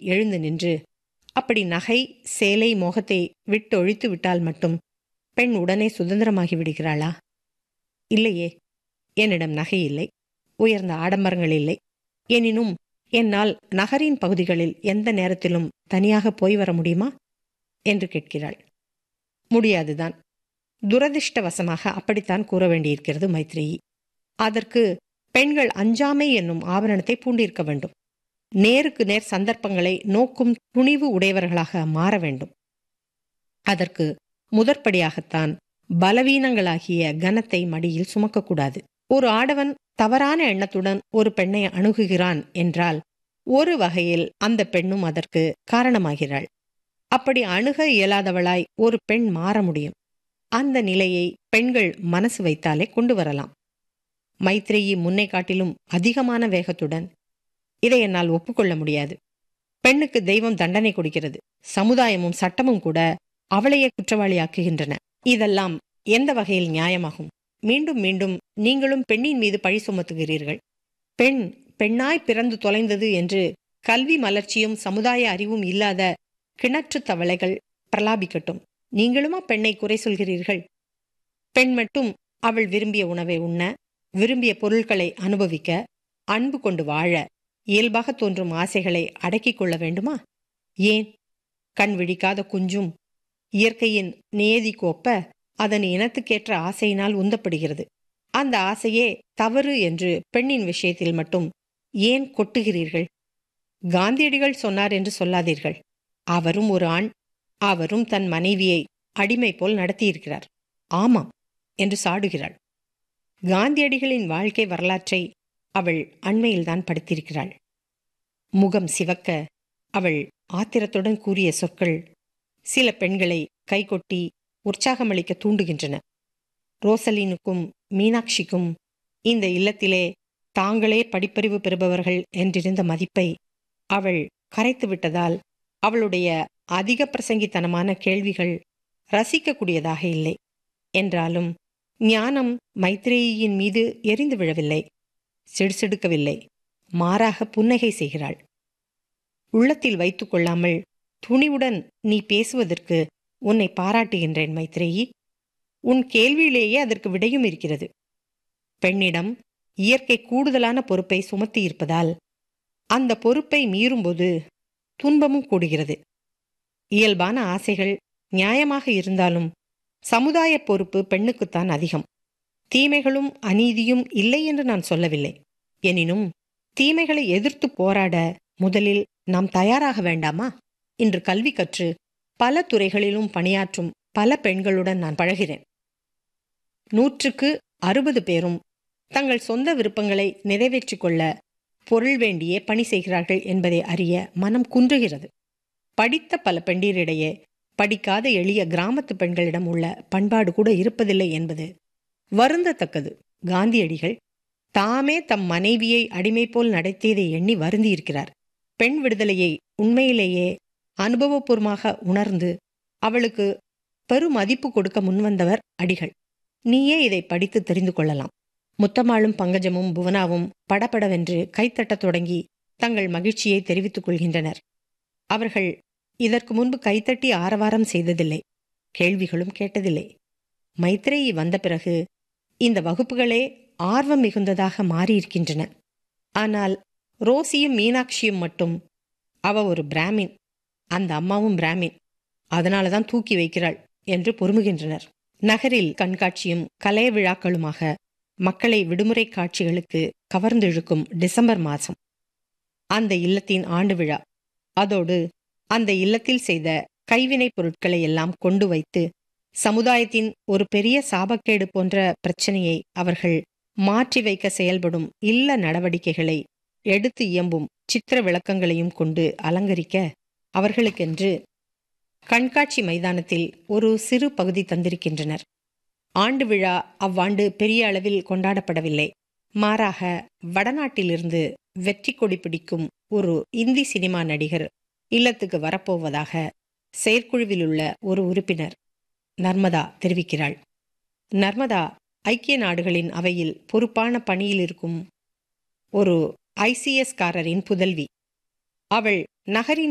எழுந்து நின்று அப்படி நகை சேலை மோகத்தை விட்டொழித்து விட்டால் மட்டும் பெண் உடனே சுதந்திரமாகி விடுகிறாளா இல்லையே என்னிடம் நகை இல்லை உயர்ந்த ஆடம்பரங்கள் இல்லை எனினும் என்னால் நகரின் பகுதிகளில் எந்த நேரத்திலும் தனியாக போய் வர முடியுமா என்று கேட்கிறாள் முடியாதுதான் துரதிர்ஷ்டவசமாக அப்படித்தான் கூற வேண்டியிருக்கிறது மைத்ரேயி அதற்கு பெண்கள் அஞ்சாமை என்னும் ஆபரணத்தை பூண்டிருக்க வேண்டும் நேருக்கு நேர் சந்தர்ப்பங்களை நோக்கும் துணிவு உடையவர்களாக மாற வேண்டும் அதற்கு முதற்படியாகத்தான் பலவீனங்களாகிய கனத்தை மடியில் சுமக்கக்கூடாது ஒரு ஆடவன் தவறான எண்ணத்துடன் ஒரு பெண்ணை அணுகுகிறான் என்றால் ஒரு வகையில் அந்த பெண்ணும் அதற்கு காரணமாகிறாள் அப்படி அணுக இயலாதவளாய் ஒரு பெண் மாற முடியும் அந்த நிலையை பெண்கள் மனசு வைத்தாலே கொண்டு வரலாம் மைத்ரேயி முன்னை காட்டிலும் அதிகமான வேகத்துடன் இதை என்னால் ஒப்புக்கொள்ள முடியாது பெண்ணுக்கு தெய்வம் தண்டனை கொடுக்கிறது சமுதாயமும் சட்டமும் கூட அவளையே குற்றவாளியாக்குகின்றன இதெல்லாம் எந்த வகையில் நியாயமாகும் மீண்டும் மீண்டும் நீங்களும் பெண்ணின் மீது பழி சுமத்துகிறீர்கள் பெண் பெண்ணாய் பிறந்து தொலைந்தது என்று கல்வி மலர்ச்சியும் சமுதாய அறிவும் இல்லாத கிணற்று தவளைகள் பிரலாபிக்கட்டும் நீங்களுமா பெண்ணை குறை சொல்கிறீர்கள் பெண் மட்டும் அவள் விரும்பிய உணவை உண்ண விரும்பிய பொருட்களை அனுபவிக்க அன்பு கொண்டு வாழ இயல்பாக தோன்றும் ஆசைகளை அடக்கிக் கொள்ள வேண்டுமா ஏன் கண் விழிக்காத குஞ்சும் இயற்கையின் நியதிக்கு ஒப்ப அதன் இனத்துக்கேற்ற ஆசையினால் உந்தப்படுகிறது அந்த ஆசையே தவறு என்று பெண்ணின் விஷயத்தில் மட்டும் ஏன் கொட்டுகிறீர்கள் காந்தியடிகள் சொன்னார் என்று சொல்லாதீர்கள் அவரும் ஒரு ஆண் அவரும் தன் மனைவியை அடிமை போல் நடத்தியிருக்கிறார் ஆமாம் என்று சாடுகிறாள் காந்தியடிகளின் வாழ்க்கை வரலாற்றை அவள் அண்மையில்தான் படித்திருக்கிறாள் முகம் சிவக்க அவள் ஆத்திரத்துடன் கூறிய சொற்கள் சில பெண்களை கைகொட்டி உற்சாகமளிக்க தூண்டுகின்றன ரோசலினுக்கும் மீனாட்சிக்கும் இந்த இல்லத்திலே தாங்களே படிப்பறிவு பெறுபவர்கள் என்றிருந்த மதிப்பை அவள் கரைத்து விட்டதால் அவளுடைய அதிக பிரசங்கித்தனமான கேள்விகள் ரசிக்கக்கூடியதாக இல்லை என்றாலும் ஞானம் மைத்ரேயின் மீது எரிந்து விழவில்லை சிடுசிடுக்கவில்லை மாறாக புன்னகை செய்கிறாள் உள்ளத்தில் வைத்துக் கொள்ளாமல் துணிவுடன் நீ பேசுவதற்கு உன்னை பாராட்டுகின்றேன் மைத்ரேயி உன் கேள்வியிலேயே அதற்கு விடையும் இருக்கிறது பெண்ணிடம் இயற்கை கூடுதலான பொறுப்பை சுமத்தி இருப்பதால் அந்த பொறுப்பை மீறும்போது துன்பமும் கூடுகிறது இயல்பான ஆசைகள் நியாயமாக இருந்தாலும் சமுதாய பொறுப்பு பெண்ணுக்குத்தான் அதிகம் தீமைகளும் அநீதியும் இல்லை என்று நான் சொல்லவில்லை எனினும் தீமைகளை எதிர்த்து போராட முதலில் நாம் தயாராக வேண்டாமா இன்று கல்வி கற்று பல துறைகளிலும் பணியாற்றும் பல பெண்களுடன் நான் பழகிறேன் நூற்றுக்கு அறுபது பேரும் தங்கள் சொந்த விருப்பங்களை நிறைவேற்றிக் கொள்ள பொருள் வேண்டியே பணி செய்கிறார்கள் என்பதை அறிய மனம் குன்றுகிறது படித்த பல பெண்டீரிடையே படிக்காத எளிய கிராமத்து பெண்களிடம் உள்ள பண்பாடு கூட இருப்பதில்லை என்பது வருந்தத்தக்கது காந்தியடிகள் தாமே தம் மனைவியை அடிமை போல் நடத்தியதை எண்ணி வருந்தியிருக்கிறார் பெண் விடுதலையை உண்மையிலேயே அனுபவபூர்வமாக உணர்ந்து அவளுக்கு பெருமதிப்பு கொடுக்க முன்வந்தவர் அடிகள் நீயே இதை படித்து தெரிந்து கொள்ளலாம் முத்தமாளும் பங்கஜமும் புவனாவும் படபடவென்று கைத்தட்டத் தொடங்கி தங்கள் மகிழ்ச்சியை தெரிவித்துக் கொள்கின்றனர் அவர்கள் இதற்கு முன்பு கைத்தட்டி ஆரவாரம் செய்ததில்லை கேள்விகளும் கேட்டதில்லை மைத்ரேயி வந்த பிறகு இந்த வகுப்புகளே ஆர்வம் மிகுந்ததாக மாறியிருக்கின்றன ஆனால் ரோசியும் மீனாட்சியும் மட்டும் அவ ஒரு பிராமின் அந்த அம்மாவும் பிராமின் அதனால தான் தூக்கி வைக்கிறாள் என்று பொறுமுகின்றனர் நகரில் கண்காட்சியும் கலை விழாக்களுமாக மக்களை விடுமுறை காட்சிகளுக்கு கவர்ந்திழுக்கும் டிசம்பர் மாதம் அந்த இல்லத்தின் ஆண்டு விழா அதோடு அந்த இல்லத்தில் செய்த கைவினைப் பொருட்களை எல்லாம் கொண்டு வைத்து சமுதாயத்தின் ஒரு பெரிய சாபக்கேடு போன்ற பிரச்சனையை அவர்கள் மாற்றி வைக்க செயல்படும் இல்ல நடவடிக்கைகளை எடுத்து இயம்பும் சித்திர விளக்கங்களையும் கொண்டு அலங்கரிக்க அவர்களுக்கென்று கண்காட்சி மைதானத்தில் ஒரு சிறு பகுதி தந்திருக்கின்றனர் ஆண்டு விழா அவ்வாண்டு பெரிய அளவில் கொண்டாடப்படவில்லை மாறாக வடநாட்டிலிருந்து வெற்றி கொடி பிடிக்கும் ஒரு இந்தி சினிமா நடிகர் இல்லத்துக்கு வரப்போவதாக செயற்குழுவில் உள்ள ஒரு உறுப்பினர் நர்மதா தெரிவிக்கிறாள் நர்மதா ஐக்கிய நாடுகளின் அவையில் பொறுப்பான பணியில் இருக்கும் ஒரு ஐசிஎஸ் காரரின் புதல்வி அவள் நகரின்